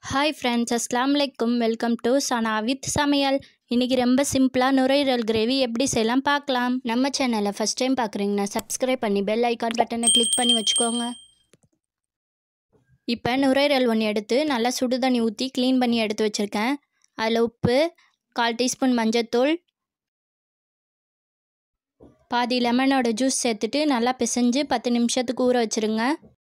hi friends அஸ்லாம் வலைக்கும் welcome to Sana with சமையல் இன்றைக்கி ரொம்ப சிம்பிளாக நுரையீரல் கிரேவி எப்படி செய்யலாம் பார்க்கலாம் நம்ம சேனலை ஃபஸ்ட் டைம் பார்க்குறீங்கன்னா சப்ஸ்கிரைப் பண்ணி பெல் ஐக்கான் பட்டனை கிளிக் பண்ணி வச்சுக்கோங்க இப்போ நுரையீரல் ஒன்று எடுத்து நல்லா சுடு தண்ணி ஊற்றி க்ளீன் பண்ணி எடுத்து வச்சுருக்கேன் அதில் உப்பு கால் டீஸ்பூன் மஞ்சத்தூள் பாதி லெமனோட ஜூஸ் சேர்த்துட்டு நல்லா பிசைஞ்சு பத்து நிமிஷத்துக்கு ஊற வச்சுருங்க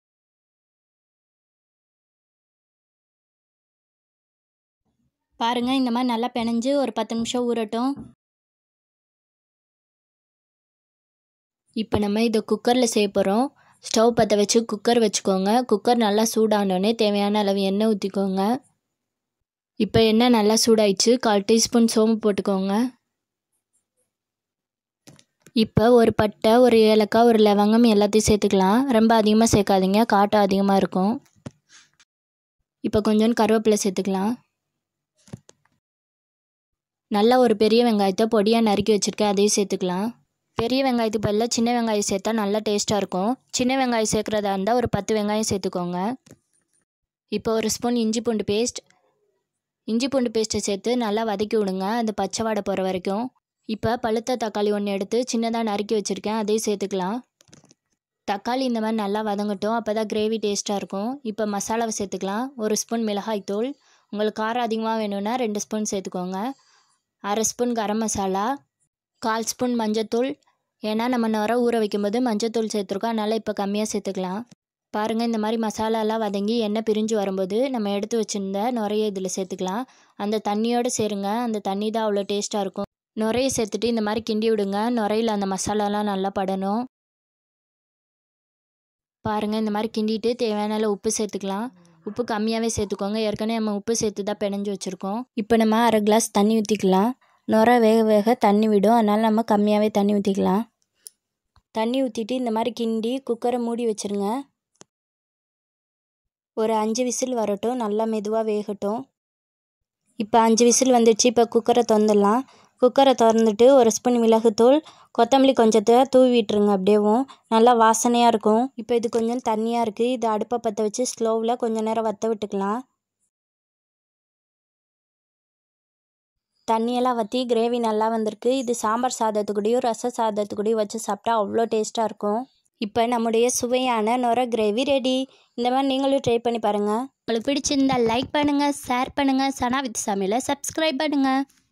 பாருங்கள் இந்த மாதிரி நல்லா பிணைஞ்சு ஒரு பத்து நிமிஷம் ஊறட்டும் இப்போ நம்ம இதை குக்கரில் செய்ய போகிறோம் ஸ்டவ் பற்ற வச்சு குக்கர் வச்சுக்கோங்க குக்கர் நல்லா சூடானோடனே தேவையான அளவு எண்ணெய் ஊற்றிக்கோங்க இப்போ எண்ணெய் நல்லா சூடாயிடுச்சு கால் டீஸ்பூன் சோம்பு போட்டுக்கோங்க இப்போ ஒரு பட்டை ஒரு ஏலக்காய் ஒரு லவங்கம் எல்லாத்தையும் சேர்த்துக்கலாம் ரொம்ப அதிகமாக சேர்க்காதீங்க காட்டம் அதிகமாக இருக்கும் இப்போ கொஞ்சோண்டு கருவேப்பிலை சேர்த்துக்கலாம் நல்லா ஒரு பெரிய வெங்காயத்தை பொடியாக நறுக்கி வச்சுருக்கேன் அதையும் சேர்த்துக்கலாம் பெரிய வெங்காயத்துக்கு பதிலாக சின்ன வெங்காயம் சேர்த்தா நல்லா டேஸ்ட்டாக இருக்கும் சின்ன வெங்காயம் சேர்க்குறதா இருந்தால் ஒரு பத்து வெங்காயம் சேர்த்துக்கோங்க இப்போ ஒரு ஸ்பூன் இஞ்சி பூண்டு பேஸ்ட் இஞ்சி பூண்டு பேஸ்ட்டை சேர்த்து நல்லா வதக்கி விடுங்க அந்த பச்சை வாடை போகிற வரைக்கும் இப்போ பழுத்த தக்காளி ஒன்று எடுத்து சின்னதாக நறுக்கி வச்சுருக்கேன் அதையும் சேர்த்துக்கலாம் தக்காளி இந்த மாதிரி நல்லா வதங்கட்டும் அப்போ தான் கிரேவி டேஸ்ட்டாக இருக்கும் இப்போ மசாலாவை சேர்த்துக்கலாம் ஒரு ஸ்பூன் மிளகாய் தூள் உங்களுக்கு காரம் அதிகமாக வேணும்னா ரெண்டு ஸ்பூன் சேர்த்துக்கோங்க அரை ஸ்பூன் கரம் மசாலா கால் ஸ்பூன் மஞ்சத்தூள் ஏன்னா நம்ம நுர ஊற வைக்கும்போது மஞ்சத்தூள் சேர்த்துருக்கோம் அதனால் இப்போ கம்மியாக சேர்த்துக்கலாம் பாருங்கள் இந்த மாதிரி மசாலாலாம் வதங்கி எண்ணெய் பிரிஞ்சு வரும்போது நம்ம எடுத்து வச்சுருந்த நுரைய இதில் சேர்த்துக்கலாம் அந்த தண்ணியோடு சேருங்க அந்த தண்ணி தான் அவ்வளோ டேஸ்ட்டாக இருக்கும் நுரைய சேர்த்துட்டு இந்த மாதிரி கிண்டி விடுங்க நுரையில் அந்த மசாலாலாம் நல்லா படணும் பாருங்கள் இந்த மாதிரி கிண்டிட்டு தேவையான அளவு உப்பு சேர்த்துக்கலாம் உப்பு கம்மியாகவே சேர்த்துக்கோங்க ஏற்கனவே நம்ம உப்பு சேர்த்து தான் பிணைஞ்சு வச்சுருக்கோம் இப்போ நம்ம அரை கிளாஸ் தண்ணி ஊற்றிக்கலாம் நுர வேக வேக தண்ணி விடும் அதனால் நம்ம கம்மியாகவே தண்ணி ஊற்றிக்கலாம் தண்ணி ஊற்றிட்டு இந்த மாதிரி கிண்டி குக்கரை மூடி வச்சுருங்க ஒரு அஞ்சு விசில் வரட்டும் நல்லா மெதுவாக வேகட்டும் இப்போ அஞ்சு விசில் வந்துடுச்சு இப்போ குக்கரை திறந்துடலாம் குக்கரை திறந்துட்டு ஒரு ஸ்பூன் மிளகுத்தூள் கொத்தமல்லி கொஞ்சத்தை தூவி விட்டுருங்க அப்படியேவும் நல்லா வாசனையாக இருக்கும் இப்போ இது கொஞ்சம் தண்ணியாக இருக்குது இது அடுப்பை பற்ற வச்சு ஸ்லோவில் கொஞ்சம் நேரம் வற்ற விட்டுக்கலாம் தண்ணியெல்லாம் வற்றி கிரேவி நல்லா வந்திருக்கு இது சாம்பார் சாதத்துக்கூடயும் ரச சாதத்துக்கூடயும் வச்சு சாப்பிட்டா அவ்வளோ டேஸ்ட்டாக இருக்கும் இப்போ நம்முடைய சுவையான நொர கிரேவி ரெடி இந்த மாதிரி நீங்களும் ட்ரை பண்ணி பாருங்கள் உங்களுக்கு பிடிச்சிருந்தா லைக் பண்ணுங்கள் ஷேர் பண்ணுங்கள் சனா வித் சமையலை சப்ஸ்கிரைப் பண்ணுங்கள்